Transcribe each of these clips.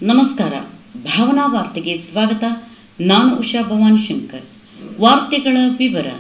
ನಮಸ್ಕಾರ ಭಾವನಾ ವಾರ್ತೆಗೆ ಸ್ವಾಗತ ನಾನು ಉಷಾ ಭವಾನಿ ಶಂಕರ್ ವಾರ್ತೆಗಳ ವಿವರ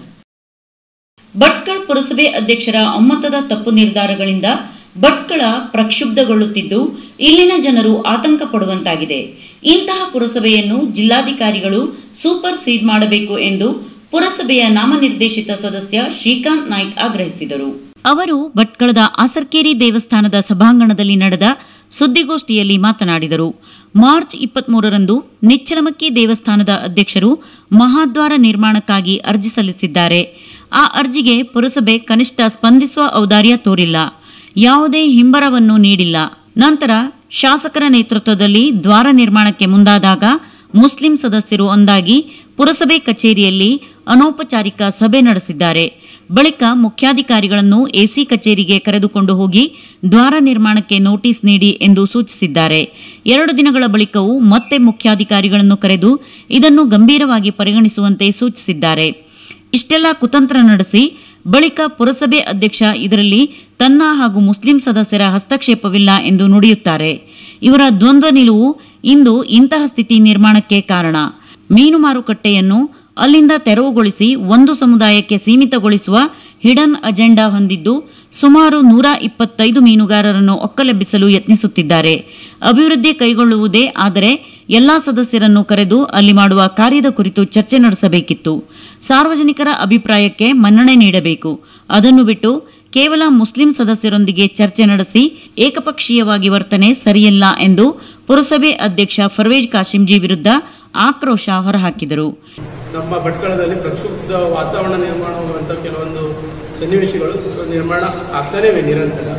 ಭಟ್ಕಳ ಪುರಸಭೆ ಅಧ್ಯಕ್ಷರ ಒಮ್ಮತದ ತಪ್ಪು ನಿರ್ಧಾರಗಳಿಂದ ಭಟ್ಕಳ ಪ್ರಕ್ಷುಬ್ಧಗೊಳ್ಳುತ್ತಿದ್ದು ಇಲ್ಲಿನ ಜನರು ಆತಂಕ ಪಡುವಂತಾಗಿದೆ ಇಂತಹ ಪುರಸಭೆಯನ್ನು ಜಿಲ್ಲಾಧಿಕಾರಿಗಳು ಸೂಪರ್ ಸೀಡ್ ಮಾಡಬೇಕು ಎಂದು ಪುರಸಭೆಯ ನಾಮನಿರ್ದೇಶಿತ ಸದಸ್ಯ ಶ್ರೀಕಾಂತ್ ನಾಯ್ಕ್ ಆಗ್ರಹಿಸಿದರು ಅವರು ಭಟ್ಕಳದ ಆಸರ್ಕೇರಿ ದೇವಸ್ಥಾನದ ಸಭಾಂಗಣದಲ್ಲಿ ನಡೆದ ಸುದ್ದಿಗೋಷ್ಠಿಯಲ್ಲಿ ಮಾತನಾಡಿದರು ಮಾರ್ಚ್ ಇಪ್ಪತ್ಮೂರರಂದು ನಿಚ್ಚಲಮಕ್ಕಿ ದೇವಸ್ಥಾನದ ಅಧ್ಯಕ್ಷರು ಮಹಾದ್ವಾರ ನಿರ್ಮಾಣಕ್ಕಾಗಿ ಅರ್ಜಿ ಸಲ್ಲಿಸಿದ್ದಾರೆ ಆ ಅರ್ಜಿಗೆ ಪುರಸಭೆ ಕನಿಷ್ಠ ಸ್ಪಂದಿಸುವ ಔದಾರ್ಯ ತೋರಿಲ್ಲ ಯಾವುದೇ ಹಿಂಬರವನ್ನು ನೀಡಿಲ್ಲ ನಂತರ ಶಾಸಕರ ನೇತೃತ್ವದಲ್ಲಿ ದ್ವಾರ ನಿರ್ಮಾಣಕ್ಕೆ ಮುಂದಾದಾಗ ಮುಸ್ಲಿಂ ಸದಸ್ಯರು ಒಂದಾಗಿ ಪುರಸಭೆ ಕಚೇರಿಯಲ್ಲಿ ಅನೌಪಚಾರಿಕ ಸಭೆ ನಡೆಸಿದ್ದಾರೆ ಬಳಿಕ ಮುಖ್ಯಾಧಿಕಾರಿಗಳನ್ನು ಎಸಿ ಕಚೇರಿಗೆ ಕರೆದುಕೊಂಡು ಹೋಗಿ ದ್ವಾರ ನಿರ್ಮಾಣಕ್ಕೆ ನೋಟಿಸ್ ನೀಡಿ ಎಂದು ಸೂಚಿಸಿದ್ದಾರೆ ಎರಡು ದಿನಗಳ ಬಳಿಕವೂ ಮತ್ತೆ ಮುಖ್ಯಾಧಿಕಾರಿಗಳನ್ನು ಕರೆದು ಇದನ್ನು ಗಂಭೀರವಾಗಿ ಪರಿಗಣಿಸುವಂತೆ ಸೂಚಿಸಿದ್ದಾರೆ ಇಷ್ಟೆಲ್ಲ ಕುತಂತ್ರ ನಡೆಸಿ ಬಳಿಕ ಪುರಸಭೆ ಅಧ್ಯಕ್ಷ ಇದರಲ್ಲಿ ತನ್ನ ಹಾಗೂ ಮುಸ್ಲಿಂ ಸದಸ್ಯರ ಹಸ್ತಕ್ಷೇಪವಿಲ್ಲ ಎಂದು ನುಡಿಯುತ್ತಾರೆ ಇವರ ದ್ವಂದ್ವ ನಿಲುವು ಇಂದು ಇಂತಹ ಸ್ಥಿತಿ ನಿರ್ಮಾಣಕ್ಕೆ ಕಾರಣ ಮೀನು ಮಾರುಕಟ್ಟೆಯನ್ನು ಅಲ್ಲಿಂದ ತೆರವುಗೊಳಿಸಿ ಒಂದು ಸಮುದಾಯಕ್ಕೆ ಸೀಮಿತಗೊಳಿಸುವ ಹಿಡನ್ ಅಜೆಂಡಾ ಹೊಂದಿದ್ದು ಸುಮಾರು ನೂರ ಇಪ್ಪತ್ತೈದು ಮೀನುಗಾರರನ್ನು ಒಕ್ಕಲೆಬ್ಬಿಸಲು ಯತ್ನಿಸುತ್ತಿದ್ದಾರೆ ಅಭಿವೃದ್ಧಿ ಕೈಗೊಳ್ಳುವುದೇ ಆದರೆ ಎಲ್ಲಾ ಸದಸ್ಯರನ್ನು ಕರೆದು ಅಲ್ಲಿ ಮಾಡುವ ಕಾರ್ಯದ ಕುರಿತು ಚರ್ಚೆ ನಡೆಸಬೇಕಿತ್ತು ಸಾರ್ವಜನಿಕರ ಅಭಿಪ್ರಾಯಕ್ಕೆ ಮನ್ನಣೆ ನೀಡಬೇಕು ಅದನ್ನು ಬಿಟ್ಟು ಕೇವಲ ಮುಸ್ಲಿಂ ಸದಸ್ಯರೊಂದಿಗೆ ಚರ್ಚೆ ನಡೆಸಿ ಏಕಪಕ್ಷೀಯವಾಗಿ ವರ್ತನೆ ಸರಿಯಲ್ಲ ಎಂದು ಪುರಸಭೆ ಅಧ್ಯಕ್ಷ ಫರ್ವೇಜ್ ಕಾಶಿಂಜಿ ವಿರುದ್ಧ ಆಕ್ರೋಶ ಹೊರಹಾಕಿದರು ನಮ್ಮ ಭಟ್ಕಳದಲ್ಲಿ ಪ್ರಕ್ಷುಬ್ಧ ವಾತಾವರಣ ನಿರ್ಮಾಣವಾಗುವಂಥ ಕೆಲವೊಂದು ಸನ್ನಿವೇಶಗಳು ನಿರ್ಮಾಣ ಆಗ್ತಾನೇ ಇವೆ ನಿರಂತರ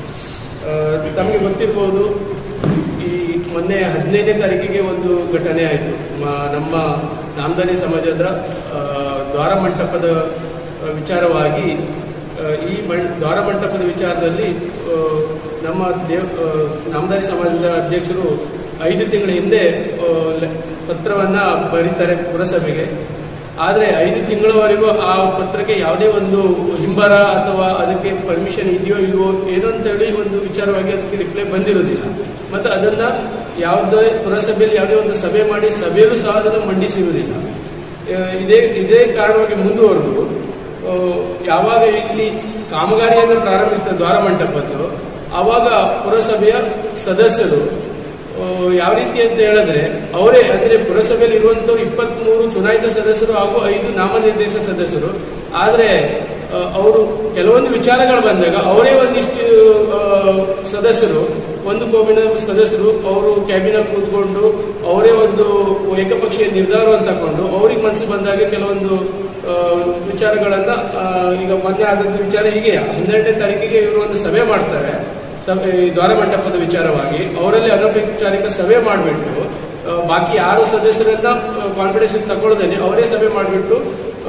ಆ, ತಮಗೆ ಗೊತ್ತಿರ್ಬೋದು ಈ ಮೊನ್ನೆ ಹದಿನೈದನೇ ತಾರೀಕಿಗೆ ಒಂದು ಘಟನೆ ಆಯಿತು ನಮ್ಮ ನಾಮದಾನಿ ಸಮಾಜದ ಆ, ದ್ವಾರ ಮಂಟಪದ ಆ, ವಿಚಾರವಾಗಿ ಆ, ಈ ಮಣ್- ದ್ವಾರ ಮಂಟಪದ ವಿಚಾರದಲ್ಲಿ ಆ, ನಮ್ಮ ದೇವ್ ಆ, ನಾಮದಾರಿ ಸಮಾಜದ ಅಧ್ಯಕ್ಷರು ಐದು ತಿಂಗಳ ಹಿಂದೆ ಆ, ಲೆ- ಪತ್ರವನ್ನ ಬರೀತಾರೆ ಪುರಸಭೆಗೆ ಆದರೆ ಐದು ತಿಂಗಳವರೆಗೂ ಆ ಪತ್ರಕ್ಕೆ ಯಾವುದೇ ಒಂದು ಹಿಂಬರ ಅಥವಾ ಅದಕ್ಕೆ ಪರ್ಮಿಷನ್ ಇದೆಯೋ ಇಲ್ವೋ ಏನೋ ಅಂತೇಳಿ ಒಂದು ವಿಚಾರವಾಗಿ ಅದಕ್ಕೆ ರಿಪ್ಲೈ ಬಂದಿರೋದಿಲ್ಲ ಮತ್ತು ಅದನ್ನ ಯಾವುದೇ ಪುರಸಭೆಯಲ್ಲಿ ಯಾವುದೇ ಒಂದು ಸಭೆ ಮಾಡಿ ಸಭೆಯಲ್ಲೂ ಸಹ ಅದನ್ನು ಮಂಡಿಸಿರುವುದಿಲ್ಲ ಆ, ಇದೇ ಇದೇ ಕಾರಣವಾಗಿ ಮುಂದುವರೆದು ಆ, ಯಾವಾಗ ಇಲ್ಲಿ ಕಾಮಗಾರಿಯನ್ನು ಪ್ರಾರಂಭಿಸಿದ ದ್ವಾರ ಮಂಟಪದ್ದು ಆವಾಗ ಪುರಸಭೆಯ ಸದಸ್ಯರು ಆ, ಯಾವ ರೀತಿ ಅಂತ ಹೇಳಿದ್ರೆ ಅವರೇ ಅಂದ್ರೆ ಪುರಸಭೆಯಲ್ಲಿ ಇರುವಂತವ್ರು ಇಪ್ಪತ್ಮೂರು ಚುನಾಯಿತ ಸದಸ್ಯರು ಹಾಗೂ ಐದು ನಾಮನಿರ್ದೇಶಿತ ಸದಸ್ಯರು ಆದ್ರೆ ಆ, ಅವರು ಕೆಲವೊಂದು ವಿಚಾರಗಳು ಬಂದಾಗ ಅವರೇ ಒಂದಿಷ್ಟು ಆ, ಸದಸ್ಯರು ಒಂದು ಕೋಮಿನ ಸದಸ್ಯರು ಅವರು ಕ್ಯಾಬಿನಲ್ಲಿ ಕೂತ್ಕೊಂಡು ಅವರೇ ಒಂದು ಏಕಪಕ್ಷೀಯ ನಿರ್ಧಾರವನ್ನು ತಗೊಂಡು ಅವ್ರಿಗೆ ಮನಸ್ಸು ಬಂದಾಗ ಕೆಲವೊಂದು ಆ, ವಿಚಾರಗಳನ್ನ ಆ, ಈಗ ಮೊನ್ನೆ ಆದದ್ದು ವಿಚಾರ ಹೀಗೆ ಹನ್ನೆರಡನೇ ತಾರೀಕಿಗೆ ಇವರು ಒಂದು ಸಭೆ ಮಾಡ್ತಾರೆ ಸಭೆ ಈ ದ್ವಾರ ಮಂಟಪದ ವಿಚಾರವಾಗಿ ಅವರಲ್ಲಿ ಅನೌಪಚಾರಿಕ ಸಭೆ ಮಾಡಿಬಿಟ್ಟು ಬಾಕಿ ಯಾರು ಸದಸ್ಯರನ್ನ ಕಾನ್ಫಿಡೆನ್ಸ್ ತಗೊಳ್ಳದೇನೆ ಅವರೇ ಸಭೆ ಮಾಡಿಬಿಟ್ಟು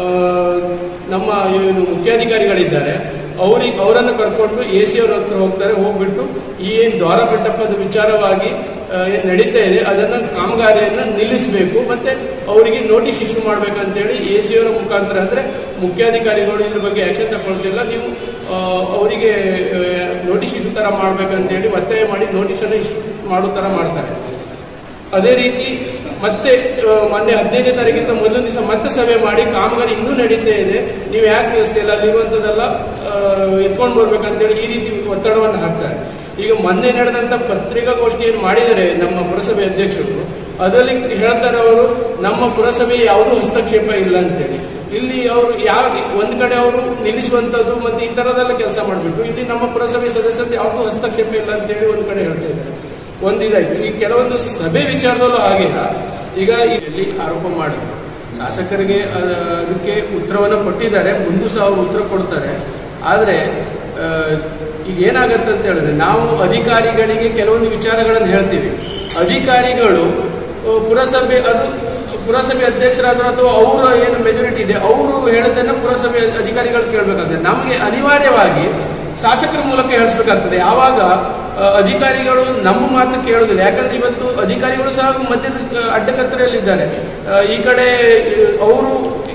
ನಮ್ಮ ಏನು ಮುಖ್ಯಾಧಿಕಾರಿಗಳಿದ್ದಾರೆ ಅವ್ರಿಗೆ ಅವರನ್ನು ಕರ್ಕೊಂಡು ಎ ಸಿ ಅವ್ರ ಹತ್ರ ಹೋಗ್ತಾರೆ ಹೋಗ್ಬಿಟ್ಟು ಈ ಏನ್ ದ್ವಾರ ಮಂಟಪದ ವಿಚಾರವಾಗಿ ಆ, ಏನ್ ನಡೀತಾ ಇದೆ ಅದನ್ನ ಕಾಮಗಾರಿಯನ್ನ ನಿಲ್ಲಿಸಬೇಕು ಮತ್ತೆ ಅವರಿಗೆ ನೋಟಿಸ್ ಇಶ್ಯೂ ಮಾಡ್ಬೇಕಂತೇಳಿ ಎ ಸಿ ಅವರ ಮುಖಾಂತರ ಅಂದ್ರೆ ಮುಖ್ಯಾಧಿಕಾರಿಗಳು ಇದ್ರ ಬಗ್ಗೆ ಆಕ್ಷನ್ ತಗೊಳ್ತಿಲ್ಲ ನೀವು ಆ, ಅವರಿಗೆ ನೋಟಿಸ್ ಇಶ್ಯೂ ತರ ಮಾಡ್ಬೇಕಂತೇಳಿ ಒತ್ತಾಯ ಮಾಡಿ ನೋಟಿಸ್ ಅನ್ನು ಇಶ್ಯೂ ಮಾಡೋ ತರ ಮಾಡ್ತಾರೆ ಅದೇ ರೀತಿ ಮತ್ತೆ ಆ, ಮೊನ್ನೆ ಹದಿನೈದನೇ ತಾರೀಕಿಂದ ಮೊದಲ ದಿವಸ ಮತ್ತೆ ಸಭೆ ಮಾಡಿ ಕಾಮಗಾರಿ ಇನ್ನೂ ನಡೀತಾ ಇದೆ ನೀವು ಯಾಕೆ ನಿಲ್ಲಿಸ್ತಿಲ್ಲ ಅಲ್ಲಿರುವಂತದ್ದೆಲ್ಲ ಎತ್ಕೊಂಡು ಬರ್ಬೇಕಂತೇಳಿ ಈ ರೀತಿ ಒತ್ತಡವನ್ನು ಹಾಕ್ತಾರೆ ಈಗ ಮೊನ್ನೆ ನಡೆದಂತ ಪತ್ರಿಕಾಗೋಷ್ಠಿಯನ್ನು ಮಾಡಿದರೆ ನಮ್ಮ ಪುರಸಭೆ ಅಧ್ಯಕ್ಷರು ಅದರಲ್ಲಿ ಹೇಳ್ತಾರೆ ಅವರು ನಮ್ಮ ಪುರಸಭೆ ಯಾವುದೂ ಹಸ್ತಕ್ಷೇಪ ಇಲ್ಲ ಅಂತೇಳಿ ಇಲ್ಲಿ ಅವರು ಯಾವ ಒಂದ್ ಕಡೆ ಅವರು ನಿಲ್ಲಿಸುವಂತದ್ದು ಮತ್ತೆ ಈ ತರದೆಲ್ಲ ಕೆಲಸ ಮಾಡಿಬಿಟ್ಟು ಇಲ್ಲಿ ನಮ್ಮ ಪುರಸಭೆ ಸದಸ್ಯರು ಯಾವುದೂ ಹಸ್ತಕ್ಷೇಪ ಇಲ್ಲ ಅಂತೇಳಿ ಒಂದ್ ಕಡೆ ಹೇಳ್ತಾ ಇದ್ದಾರೆ ಒಂದಿದಾಯ್ತು ಈ ಕೆಲವೊಂದು ಸಭೆ ವಿಚಾರದಲ್ಲೂ ಹಾಗಿಲ್ಲ ಈಗ ಇಲ್ಲಿ ಆರೋಪ ಮಾಡಿದ್ರು ಶಾಸಕರಿಗೆ ಅಹ್, ಅದಕ್ಕೆ ಉತ್ತರವನ್ನು ಕೊಟ್ಟಿದ್ದಾರೆ ಮುಂದೂ ಸಹ ಅವರು ಉತ್ತರ ಕೊಡ್ತಾರೆ ಆದ್ರೆ ಅಹ್, ಈಗ ಏನಾಗತ್ತೆ ಅಂತ ಹೇಳಿದ್ರೆ ನಾವು ಅಧಿಕಾರಿಗಳಿಗೆ ಕೆಲವೊಂದು ವಿಚಾರಗಳನ್ನು ಹೇಳ್ತೀವಿ ಅಧಿಕಾರಿಗಳು ಅಹ್, ಪುರಸಭೆ ಅದು ಪುರಸಭೆ ಅಧ್ಯಕ್ಷರಾದ್ರು ಅಥವಾ ಅವರ ಏನು ಮೆಜಾರಿಟಿ ಇದೆ ಅವರು ಹೇಳೋದನ್ನ ಪುರಸಭೆ ಅಧಿಕಾರಿಗಳು ಕೇಳಬೇಕಾಗ್ತದೆ ನಮಗೆ ಅನಿವಾರ್ಯವಾಗಿ ಶಾಸಕರ ಮೂಲಕ ಹೇಳಿಸ್ಬೇಕಾಗ್ತದೆ ಆವಾಗ ಅಹ್, ಅಧಿಕಾರಿಗಳು ನಮ್ಮ ಮಾತು ಕೇಳೋದಿಲ್ಲ ಯಾಕಂದ್ರೆ ಇವತ್ತು ಅಧಿಕಾರಿಗಳು ಸಹ ಮಧ್ಯದ ಅಹ್, ಅಡ್ಡಕತ್ತರೆಯಲ್ಲಿದ್ದಾರೆ ಅಹ್, ಈ ಕಡೆ ಅವರು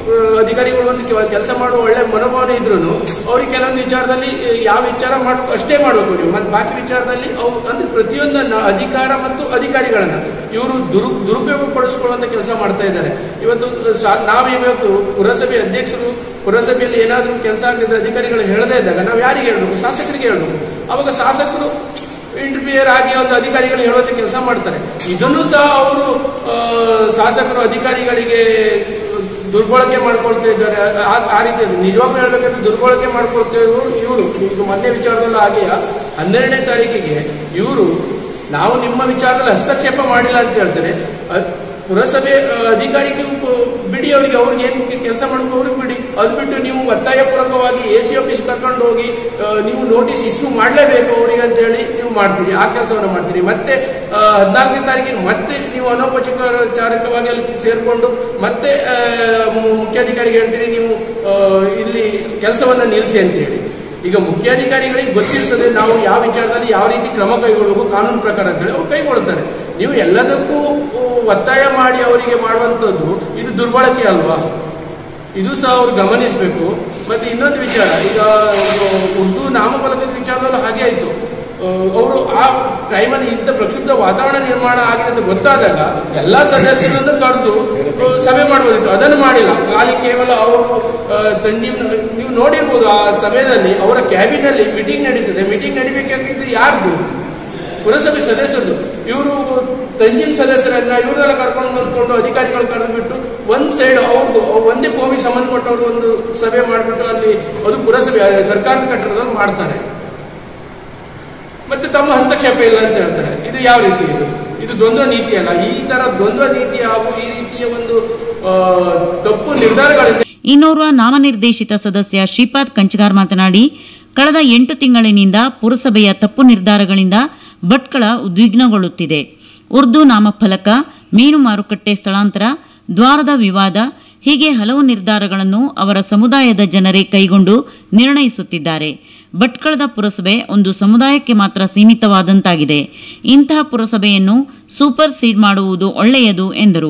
ಆ, ಅಧಿಕಾರಿಗಳು ಒಂದು ಕೆಲಸ ಮಾಡುವ ಒಳ್ಳೆ ಮನೋಭಾವನೆ ಇದ್ರು ಅವ್ರಿಗೆ ಕೆಲವೊಂದು ವಿಚಾರದಲ್ಲಿ ಆ, ಯಾವ ವಿಚಾರ ಮಾಡಬೇಕು ಅಷ್ಟೇ ಮಾಡಬೇಕು ನೀವು ಮತ್ತೆ ಬಾಕಿ ವಿಚಾರದಲ್ಲಿ ಅವು ಅಂದ್ರೆ ಪ್ರತಿಯೊಂದನ್ನ ಅಧಿಕಾರ ಮತ್ತು ಅಧಿಕಾರಿಗಳನ್ನ ಇವರು ದುರು ದುರುಪಯೋಗ ಪಡಿಸ್ಕೊಳ್ಳುವಂತ ಕೆಲಸ ಮಾಡ್ತಾ ಇದ್ದಾರೆ ಇವತ್ತು ಸಾ- ನಾವು ಇವತ್ತು ಪುರಸಭೆ ಅಧ್ಯಕ್ಷರು ಪುರಸಭೆಯಲ್ಲಿ ಏನಾದರೂ ಕೆಲಸ ಆಗದಿದ್ರೆ ಅಧಿಕಾರಿಗಳು ಹೇಳದೇ ಇದ್ದಾಗ ನಾವು ಯಾರಿಗೆ ಹೇಳ್ಬೇಕು ಶಾಸಕರಿಗೆ ಹೇಳ್ಬೇಕು ಅವಾಗ ಶಾಸಕರು ಇಂಟರ್ಫಿಯರ್ ಆಗಿ ಒಂದು ಅಧಿಕಾರಿಗಳು ಹೇಳುವಂತ ಕೆಲಸ ಮಾಡ್ತಾರೆ ಇದನ್ನು ಸಹ ಅವರು ಆ, ಶಾಸಕರು ಅಧಿಕಾರಿಗಳಿಗೆ ದುರ್ಬಳಕೆ ಮಾಡ್ಕೊಳ್ತಾ ಇದ್ದಾರೆ ಆ- ಆ ರೀತಿ ಅದು ನಿಜವಾಗ್ಲೂ ಹೇಳ್ಬೇಕಂದ್ರೆ ದುರ್ಬಳಕೆ ಮಾಡ್ಕೊಳ್ತಾ ಇರೋರು ಇವರು ಈಗ ಮೊನ್ನೆ ವಿಚಾರದಲ್ಲೂ ಹಾಗೆಯ ಹನ್ನೆರಡನೇ ತಾರೀಕಿಗೆ ಇವರು ನಾವು ನಿಮ್ಮ ವಿಚಾರದಲ್ಲಿ ಹಸ್ತಕ್ಷೇಪ ಮಾಡಿಲ್ಲ ಅಂತ ಹೇಳ್ತಾರೆ ಅ- ಪುರಸಭೆ ಆ, ಅಧಿಕಾರಿಗೆ ಉಪ- ಬಿಡಿ ಅವರಿಗೆ ಅವ್ರಿಗೆ ಏನ್ ಕೆಲಸ ಮಾಡಬೇಕು ಅವ್ರಿಗೆ ಬಿಡಿ ಅದು ಬಿಟ್ಟು ನೀವು ಒತ್ತಾಯಪೂರ್ವಕವಾಗಿ ಎ ಸಿ ಆಫೀಸ್ ಕರ್ಕೊಂಡು ಹೋಗಿ ಆ, ನೀವು ನೋಟಿಸ್ ಇಶ್ಯೂ ಮಾಡಲೇಬೇಕು ಅವರಿಗೆ ಅಂತ ಹೇಳಿ ನೀವು ಮಾಡ್ತೀರಿ ಆ ಕೆಲಸವನ್ನು ಮಾಡ್ತೀರಿ ಮತ್ತೆ ಆ, ಹದಿನಾಲ್ಕನೇ ತಾರೀಕಿಗೆ ಮತ್ತೆ ನೀವು ಅನೌಪಚಾರಿಕವಾಗಿ ಅಲ್ಲಿ ಸೇರ್ಕೊಂಡು ಮತ್ತೆ ಆ, ಮು- ಮುಖ್ಯಾಧಿಕಾರಿಗೆ ಹೇಳ್ತೀರಿ ನೀವು ಆ, ಇಲ್ಲಿ ಕೆಲಸವನ್ನ ನಿಲ್ಲಿಸಿ ಅಂತ ಹೇಳಿ ಈಗ ಮುಖ್ಯಾಧಿಕಾರಿಗಳಿಗೆ ಗೊತ್ತಿರ್ತದೆ ನಾವು ಯಾವ ವಿಚಾರದಲ್ಲಿ ಯಾವ ರೀತಿ ಕ್ರಮ ಕೈಗೊಳ್ಳಬೇಕು ಕಾನೂನು ಪ್ರಕಾರ ಅಂತ ಹೇಳಿ ಅವ್ರು ಕೈಗೊಳ್ತಾರೆ ನೀವು ಎಲ್ಲದಕ್ಕೂ ಒತ್ತಾಯ ಮಾಡಿ ಅವರಿಗೆ ಮಾಡುವಂಥದ್ದು ಇದು ದುರ್ಬಳಕೆ ಅಲ್ವಾ ಇದು ಸಹ ಅವ್ರು ಗಮನಿಸಬೇಕು ಮತ್ತೆ ಇನ್ನೊಂದು ವಿಚಾರ ಈಗ ಉರ್ದು ನಾಮಫಲಕದ ವಿಚಾರದಲ್ಲೂ ಹಾಗೆ ಆಯ್ತು ಅವರು ಆ ಟೈಮಲ್ಲಿ ಇಂಥ ಪ್ರಕ್ಷುಬ್ಧ ವಾತಾವರಣ ನಿರ್ಮಾಣ ಆಗಿದೆ ಅಂತ ಗೊತ್ತಾದಾಗ ಎಲ್ಲಾ ಸದಸ್ಯರನ್ನು ಕರೆದು ಆ, ಸಭೆ ಮಾಡಬಹುದಿತ್ತು ಅದನ್ನು ಮಾಡಿಲ್ಲ ಖಾಲಿ ಕೇವಲ ಅವರು ಆ, ತಂಜೀಮ್ ನೀವು ನೋಡಿರ್ಬೋದು ಆ ಸಮಯದಲ್ಲಿ ಅವರ ಕ್ಯಾಬಿನ್ ಅಲ್ಲಿ ಮೀಟಿಂಗ್ ನಡೀತದೆ ಮೀಟಿಂಗ್ ನಡಿಬೇಕಾಗಿದ್ದು ಯಾರ್ದು ಪುರಸಭೆ ಸದಸ್ಯರದು ಇವರು ತಂಜಿನ ಸದಸ್ಯರನ್ನ ಇವ್ರನ್ನೆಲ್ಲ ಕರ್ಕೊಂಡು ಬಂದ್ಕೊಂಡು ಅಧಿಕಾರಿಗಳು ಕರೆದು ಬಿಟ್ಟು ಒಂದ್ ಸೈಡ್ ಅವ್ರದ್ದು ಒಂದೇ ಕೋಮಿಗೆ ಸಂಬಂಧಪಟ್ಟವ್ರು ಒಂದು ಸಭೆ ಮಾಡಿಬಿಟ್ಟು ಅಲ್ಲಿ ಅದು ಪುರಸಭೆ ಆ, ಸರ್ಕಾರದ ಕಟ್ಟಡದಲ್ಲಿ ಮಾಡ್ತಾರೆ ಮತ್ತೆ ತಮ್ಮ ಹಸ್ತಕ್ಷೇಪ ಇಲ್ಲ ಅಂತ ಹೇಳ್ತಾರೆ ಇದು ಯಾವ ರೀತಿ ಇದು ಇದು ದ್ವಂದ್ವ ನೀತಿ ಅಲ್ಲ ಈ ತರ ದ್ವಂದ್ವ ನೀತಿ ಹಾಗೂ ಈ ರೀತಿಯ ಒಂದು ಆ, ತಪ್ಪು ನಿರ್ಧಾರಗಳಿಂದ ಇನ್ನೋರ್ವ ನಾಮನಿರ್ದೇಶಿತ ಸದಸ್ಯ ಶ್ರೀಪಾದ್ ಕಂಚಗಾರ್ ಮಾತನಾಡಿ ಕಳೆದ ಎಂಟು ತಿಂಗಳಿನಿಂದ ಪುರಸಭೆಯ ತಪ್ಪು ನಿರ್ಧಾರಗಳಿಂದ ಭಟ್ಕಳ ಉದ್ವಿಗ್ನಗೊಳ್ಳುತ್ತಿದೆ ಉರ್ದು ನಾಮಫಲಕ ಮೀನು ಮಾರುಕಟ್ಟೆ ಸ್ಥಳಾಂತರ ದ್ವಾರದ ವಿವಾದ ಹೀಗೆ ಹಲವು ನಿರ್ಧಾರಗಳನ್ನು ಅವರ ಸಮುದಾಯದ ಜನರೇ ಕೈಗೊಂಡು ನಿರ್ಣಯಿಸುತ್ತಿದ್ದಾರೆ ಭಟ್ಕಳದ ಪುರಸಭೆ ಒಂದು ಸಮುದಾಯಕ್ಕೆ ಮಾತ್ರ ಸೀಮಿತವಾದಂತಾಗಿದೆ ಇಂತಹ ಪುರಸಭೆಯನ್ನು ಸೂಪರ್ ಸೀಡ್ ಮಾಡುವುದು ಒಳ್ಳೆಯದು ಎಂದರು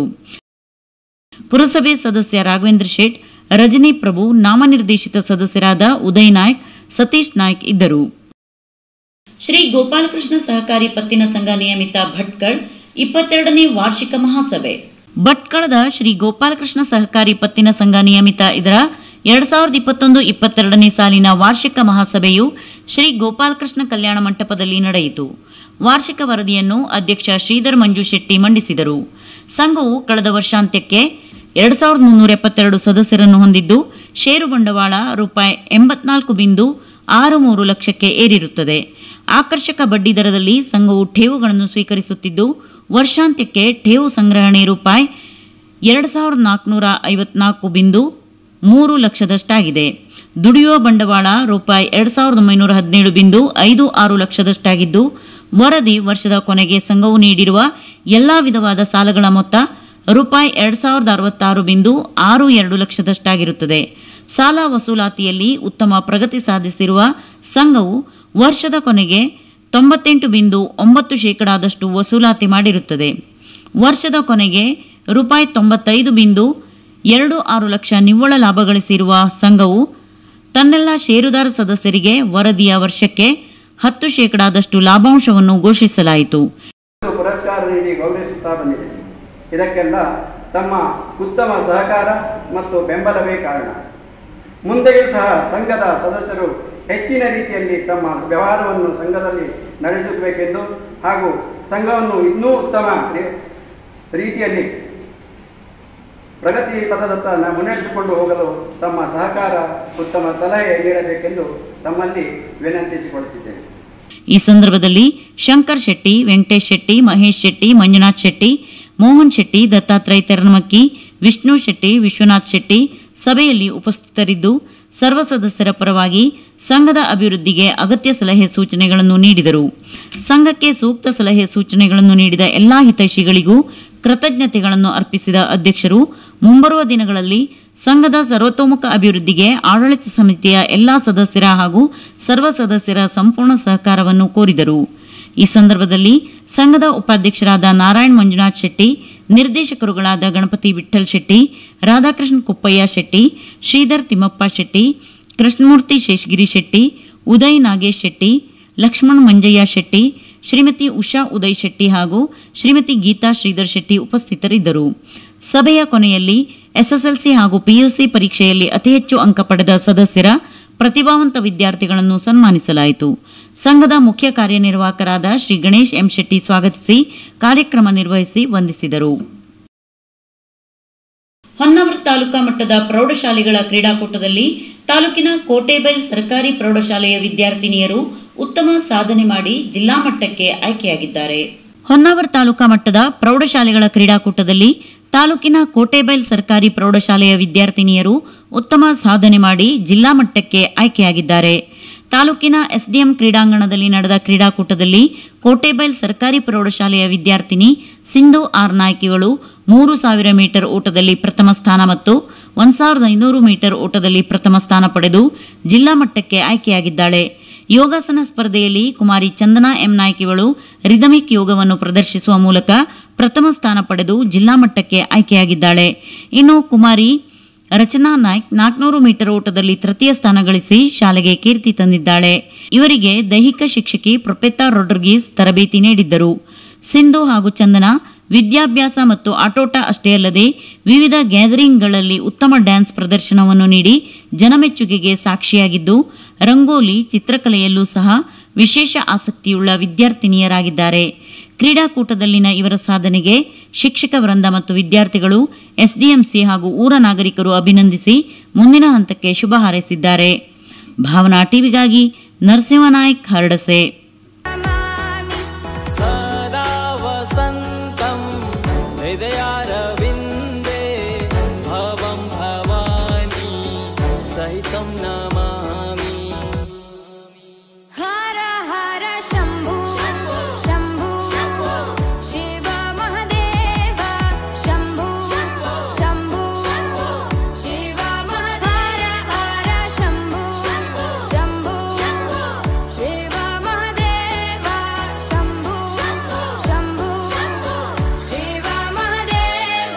ಪುರಸಭೆ ಸದಸ್ಯ ರಾಘವೇಂದ್ರ ಶೇಟ್ ರಜನಿ ಪ್ರಭು ನಾಮನಿರ್ದೇಶಿತ ಸದಸ್ಯರಾದ ಉದಯ್ ನಾಯ್ಕ್ ಸತೀಶ್ ನಾಯ್ಕ್ ಇದ್ದರು ಶ್ರೀ ಗೋಪಾಲಕೃಷ್ಣ ಸಹಕಾರಿ ಪತ್ತಿನ ಸಂಘ ನಿಯಮಿತ ಭಟ್ಕಳ್ ಇಪ್ಪತ್ತೆರಡನೇ ವಾರ್ಷಿಕ ಮಹಾಸಭೆ ಭಟ್ಕಳದ ಶ್ರೀ ಗೋಪಾಲಕೃಷ್ಣ ಸಹಕಾರಿ ಪತ್ತಿನ ಸಂಘ ನಿಯಮಿತ ಇದರ ಎರಡ್ ಸಾವಿರದ ಇಪ್ಪತ್ತೊಂದು ಇಪ್ಪತ್ತೆರಡನೇ ಸಾಲಿನ ವಾರ್ಷಿಕ ಮಹಾಸಭೆಯು ಶ್ರೀ ಗೋಪಾಲಕೃಷ್ಣ ಕಲ್ಯಾಣ ಮಂಟಪದಲ್ಲಿ ನಡೆಯಿತು ವಾರ್ಷಿಕ ವರದಿಯನ್ನು ಅಧ್ಯಕ್ಷ ಶ್ರೀಧರ್ ಮಂಜು ಶೆಟ್ಟಿ ಮಂಡಿಸಿದರು ಸಂಘವು ಕಳೆದ ವರ್ಷಾಂತ್ಯಕ್ಕೆ ಎರಡ್ ಸಾವಿರದ ಮುನ್ನೂರ ಎಪ್ಪತ್ತೆರಡು ಸದಸ್ಯರನ್ನು ಹೊಂದಿದ್ದು ಷೇರು ಬಂಡವಾಳ ರೂಪಾಯಿ ಎಂಬತ್ನಾಲ್ಕು ಬಿಂದು ಆರು ಮೂರು ಲಕ್ಷಕ್ಕೆ ಏರಿರುತ್ತದೆ ಆಕರ್ಷಕ ಬಡ್ಡಿ ದರದಲ್ಲಿ ಸಂಘವು ಠೇವುಗಳನ್ನು ಸ್ವೀಕರಿಸುತ್ತಿದ್ದು ವರ್ಷಾಂತ್ಯಕ್ಕೆ ಠೇವು ಸಂಗ್ರಹಣೆ ರೂಪಾಯಿ ಎರಡು ಸಾವಿರದ ನಾಲ್ಕುನೂರ ಐವತ್ನಾಲ್ಕು ಬಿಂದು ಮೂರು ಲಕ್ಷದಷ್ಟಾಗಿದೆ ದುಡಿಯುವ ಬಂಡವಾಳ ರೂಪಾಯಿ ಎರಡು ಸಾವಿರದ ಒಂಬೈನೂರ ಹದಿನೇಳು ಬಿಂದು ಐದು ಆರು ಲಕ್ಷದಷ್ಟಾಗಿದ್ದು ವರದಿ ವರ್ಷದ ಕೊನೆಗೆ ಸಂಘವು ನೀಡಿರುವ ಎಲ್ಲಾ ವಿಧವಾದ ಸಾಲಗಳ ಮೊತ್ತ ರೂಪಾಯಿ ಎರಡು ಸಾವಿರದ ಅರವತ್ತಾರು ಬಿಂದು ಆರು ಎರಡು ಲಕ್ಷದಷ್ಟಾಗಿರುತ್ತದೆ ಸಾಲ ವಸೂಲಾತಿಯಲ್ಲಿ ಉತ್ತಮ ಪ್ರಗತಿ ಸಾಧಿಸಿರುವ ಸಂಘವು ವರ್ಷದ ಕೊನೆಗೆ ತೊಂಬತ್ತೆಂಟು ಬಿಂದು ಒಂಬತ್ತು ಶೇಕಡಾದಷ್ಟು ವಸೂಲಾತಿ ಮಾಡಿರುತ್ತದೆ ವರ್ಷದ ಕೊನೆಗೆ ರೂಪಾಯಿ ತೊಂಬತ್ತೈದು ಬಿಂದು ಎರಡು ಆರು ಲಕ್ಷ ನಿವ್ವಳ ಲಾಭ ಗಳಿಸಿರುವ ಸಂಘವು ತನ್ನೆಲ್ಲ ಷೇರುದಾರ ಸದಸ್ಯರಿಗೆ ವರದಿಯ ವರ್ಷಕ್ಕೆ ಹತ್ತು ಶೇಕಡಾದಷ್ಟು ಲಾಭಾಂಶವನ್ನು ಘೋಷಿಸಲಾಯಿತು ಒಂದು ಪುರಸ್ಕಾರ ನೀಡಿ ಗೌರವಿಸುತ್ತಾ ಬಂದಿದೆ ಇದಕ್ಕೆಲ್ಲ ತಮ್ಮ ಉತ್ತಮ ಸಹಕಾರ ಮತ್ತು ಬೆಂಬಲವೇ ಕಾರಣ ಮುಂದೆಯೂ ಸಹ ಸಂಘದ ಸದಸ್ಯರು ಹೆಚ್ಚಿನ ರೀತಿಯಲ್ಲಿ ತಮ್ಮ ವ್ಯವಹಾರವನ್ನು ಸಂಘದಲ್ಲಿ ನಡೆಸಬೇಕೆಂದು ಹಾಗೂ ಸಂಘವನ್ನು ಇನ್ನೂ ಉತ್ತಮ ರೀ- ರೀತಿಯಲ್ಲಿ ಪ್ರಗತಿ ಪಥದತ್ತ ನ- ಮುನ್ನಡೆಸಿಕೊಂಡು ಹೋಗಲು ತಮ್ಮ ಸಹಕಾರ ಉತ್ತಮ ಸಲಹೆ ನೀಡಬೇಕೆಂದು ತಮ್ಮಲ್ಲಿ ವಿನಂತಿಸಿಕೊಳ್ಳುತ್ತಿದ್ದೇನೆ ಈ ಸಂದರ್ಭದಲ್ಲಿ ಶಂಕರ್ ಶೆಟ್ಟಿ ವೆಂಕಟೇಶ್ ಶೆಟ್ಟಿ ಮಹೇಶ್ ಶೆಟ್ಟಿ ಮಂಜುನಾಥ್ ಶೆಟ್ಟಿ ಮೋಹನ್ ಶೆಟ್ಟಿ ದತ್ತಾತ್ರೇಯ ತೆರನಮಕ್ಕಿ ವಿಷ್ಣು ಶೆಟ್ಟಿ ವಿಶ್ವನಾಥ್ ಶೆಟ್ಟಿ ಸಭೆಯಲ್ಲಿ ಉಪಸ್ಥಿತರಿದ್ದು ಸರ್ವ ಸದಸ್ಯರ ಪರವಾಗಿ ಸಂಘದ ಅಭಿವೃದ್ಧಿಗೆ ಅಗತ್ಯ ಸಲಹೆ ಸೂಚನೆಗಳನ್ನು ನೀಡಿದರು ಸಂಘಕ್ಕೆ ಸೂಕ್ತ ಸಲಹೆ ಸೂಚನೆಗಳನ್ನು ನೀಡಿದ ಎಲ್ಲಾ ಹಿತೈಷಿಗಳಿಗೂ ಕೃತಜ್ಞತೆಗಳನ್ನು ಅರ್ಪಿಸಿದ ಅಧ್ಯಕ್ಷರು ಮುಂಬರುವ ದಿನಗಳಲ್ಲಿ ಸಂಘದ ಸರ್ವತೋಮುಖ ಅಭಿವೃದ್ಧಿಗೆ ಆಡಳಿತ ಸಮಿತಿಯ ಎಲ್ಲಾ ಸದಸ್ಯರ ಹಾಗೂ ಸರ್ವ ಸದಸ್ಯರ ಸಂಪೂರ್ಣ ಸಹಕಾರವನ್ನು ಕೋರಿದರು ಈ ಸಂದರ್ಭದಲ್ಲಿ ಸಂಘದ ಉಪಾಧ್ಯಕ್ಷರಾದ ನಾರಾಯಣ್ ಮಂಜುನಾಥ್ ಶೆಟ್ಟಿ ನಿರ್ದೇಶಕರುಗಳಾದ ಗಣಪತಿ ವಿಠ್ಠಲ್ ಶೆಟ್ಟಿ ರಾಧಾಕೃಷ್ಣ ಕುಪ್ಪಯ್ಯ ಶೆಟ್ಟಿ ಶ್ರೀಧರ್ ತಿಮ್ಮಪ್ಪ ಶೆಟ್ಟಿ ಕೃಷ್ಣಮೂರ್ತಿ ಶೇಷಗಿರಿ ಶೆಟ್ಟಿ ಉದಯ್ ನಾಗೇಶ್ ಶೆಟ್ಟಿ ಲಕ್ಷ್ಮಣ್ ಮಂಜಯ್ಯ ಶೆಟ್ಟಿ ಶ್ರೀಮತಿ ಉಷಾ ಉದಯ್ ಶೆಟ್ಟಿ ಹಾಗೂ ಶ್ರೀಮತಿ ಗೀತಾ ಶ್ರೀಧರ್ ಶೆಟ್ಟಿ ಉಪಸ್ಥಿತರಿದ್ದರು ಸಭೆಯ ಕೊನೆಯಲ್ಲಿ ಎಸ್ಎಸ್ಎಲ್ಸಿ ಹಾಗೂ ಪಿಯುಸಿ ಪರೀಕ್ಷೆಯಲ್ಲಿ ಅತಿ ಹೆಚ್ಚು ಅಂಕ ಪಡೆದ ಸದಸ್ಯರ ಪ್ರತಿಭಾವಂತ ವಿದ್ಯಾರ್ಥಿಗಳನ್ನು ಸನ್ಮಾನಿಸಲಾಯಿತು ಸಂಘದ ಮುಖ್ಯ ಕಾರ್ಯನಿರ್ವಾಹಕರಾದ ಶ್ರೀ ಗಣೇಶ್ ಎಂ ಶೆಟ್ಟಿ ಸ್ವಾಗತಿಸಿ ಕಾರ್ಯಕ್ರಮ ನಿರ್ವಹಿಸಿ ವಂದಿಸಿದರು ಹೊನ್ನಾವರ ತಾಲೂಕಾ ಮಟ್ಟದ ಪ್ರೌಢಶಾಲೆಗಳ ಕ್ರೀಡಾಕೂಟದಲ್ಲಿ ತಾಲೂಕಿನ ಕೋಟೆಬೈಲ್ ಸರ್ಕಾರಿ ಪ್ರೌಢಶಾಲೆಯ ವಿದ್ಯಾರ್ಥಿನಿಯರು ಉತ್ತಮ ಸಾಧನೆ ಮಾಡಿ ಜಿಲ್ಲಾ ಮಟ್ಟಕ್ಕೆ ಆಯ್ಕೆಯಾಗಿದ್ದಾರೆ ಹೊನ್ನಾವರ ತಾಲೂಕಾ ಮಟ್ಟದ ಪ್ರೌಢಶಾಲೆಗಳ ಕ್ರೀಡಾಕೂಟದಲ್ಲಿ ತಾಲೂಕಿನ ಕೋಟೆಬೈಲ್ ಸರ್ಕಾರಿ ಪ್ರೌಢಶಾಲೆಯ ವಿದ್ಯಾರ್ಥಿನಿಯರು ಉತ್ತಮ ಸಾಧನೆ ಮಾಡಿ ಜಿಲ್ಲಾ ಮಟ್ಟಕ್ಕೆ ಆಯ್ಕೆಯಾಗಿದ್ದಾರೆ ತಾಲೂಕಿನ ಎಸ್ಡಿಎಂ ಕ್ರೀಡಾಂಗಣದಲ್ಲಿ ನಡೆದ ಕ್ರೀಡಾಕೂಟದಲ್ಲಿ ಕೋಟೆಬೈಲ್ ಸರ್ಕಾರಿ ಪ್ರೌಢಶಾಲೆಯ ವಿದ್ಯಾರ್ಥಿನಿ ಸಿಂಧು ಆರ್ ನಾಯ್ಕಿಗಳು ಮೂರು ಸಾವಿರ ಮೀಟರ್ ಓಟದಲ್ಲಿ ಪ್ರಥಮ ಸ್ಥಾನ ಮತ್ತು ಒಂದ್ ಸಾವಿರದ ಐನೂರು ಮೀಟರ್ ಓಟದಲ್ಲಿ ಪ್ರಥಮ ಸ್ಥಾನ ಪಡೆದು ಜಿಲ್ಲಾ ಮಟ್ಟಕ್ಕೆ ಆಯ್ಕೆಯಾಗಿದ್ದಾಳೆ ಯೋಗಾಸನ ಸ್ಪರ್ಧೆಯಲ್ಲಿ ಕುಮಾರಿ ಚಂದನಾ ಎಂ ನಾಯ್ಕಿಗಳು ರಿದಮಿಕ್ ಯೋಗವನ್ನು ಪ್ರದರ್ಶಿಸುವ ಮೂಲಕ ಪ್ರಥಮ ಸ್ಥಾನ ಪಡೆದು ಜಿಲ್ಲಾ ಮಟ್ಟಕ್ಕೆ ಆಯ್ಕೆಯಾಗಿದ್ದಾಳೆ ಇನ್ನು ಕುಮಾರಿ ರಚನಾ ನಾಯ್ಕ್ ನಾಲ್ಕನೂರು ಮೀಟರ್ ಓಟದಲ್ಲಿ ತೃತೀಯ ಸ್ಥಾನ ಗಳಿಸಿ ಶಾಲೆಗೆ ಕೀರ್ತಿ ತಂದಿದ್ದಾಳೆ ಇವರಿಗೆ ದೈಹಿಕ ಶಿಕ್ಷಕಿ ಪ್ರೊಪೆತಾ ರೊಡ್ರಿಗೀಸ್ ತರಬೇತಿ ನೀಡಿದ್ದರು ಸಿಂಧು ಹಾಗೂ ಚಂದನ ವಿದ್ಯಾಭ್ಯಾಸ ಮತ್ತು ಆಟೋಟ ಅಷ್ಟೇ ಅಲ್ಲದೆ ವಿವಿಧ ಗ್ಯಾದರಿಂಗ್ಗಳಲ್ಲಿ ಉತ್ತಮ ಡ್ಯಾನ್ಸ್ ಪ್ರದರ್ಶನವನ್ನು ನೀಡಿ ಜನಮೆಚ್ಚುಗೆಗೆ ಸಾಕ್ಷಿಯಾಗಿದ್ದು ರಂಗೋಲಿ ಚಿತ್ರಕಲೆಯಲ್ಲೂ ಸಹ ವಿಶೇಷ ಆಸಕ್ತಿಯುಳ್ಳ ವಿದ್ಯಾರ್ಥಿನಿಯರಾಗಿದ್ದಾರೆ ಕ್ರೀಡಾಕೂಟದಲ್ಲಿನ ಇವರ ಸಾಧನೆಗೆ ಶಿಕ್ಷಕ ವೃಂದ ಮತ್ತು ವಿದ್ಯಾರ್ಥಿಗಳು ಎಸ್ಡಿಎಂಸಿ ಹಾಗೂ ಊರ ನಾಗರಿಕರು ಅಭಿನಂದಿಸಿ ಮುಂದಿನ ಹಂತಕ್ಕೆ ಶುಭ ಹಾರೈಸಿದ್ದಾರೆ ಭಾವನಾ ಟಿವಿಗಾಗಿ ನರಸಿಂಹನಾಯ್ಕ್ ಹರಡಸೆ सदा वसन्तं हृदयारविन्दे भवं भवानी सहितं नमामि हर हर शम्भु शम्भु शिव महदेव शम्भु शम्भु शिव महदेव हर शम्भु शम्भु शिव महदेव शम्भु शम्भु शिव महदेव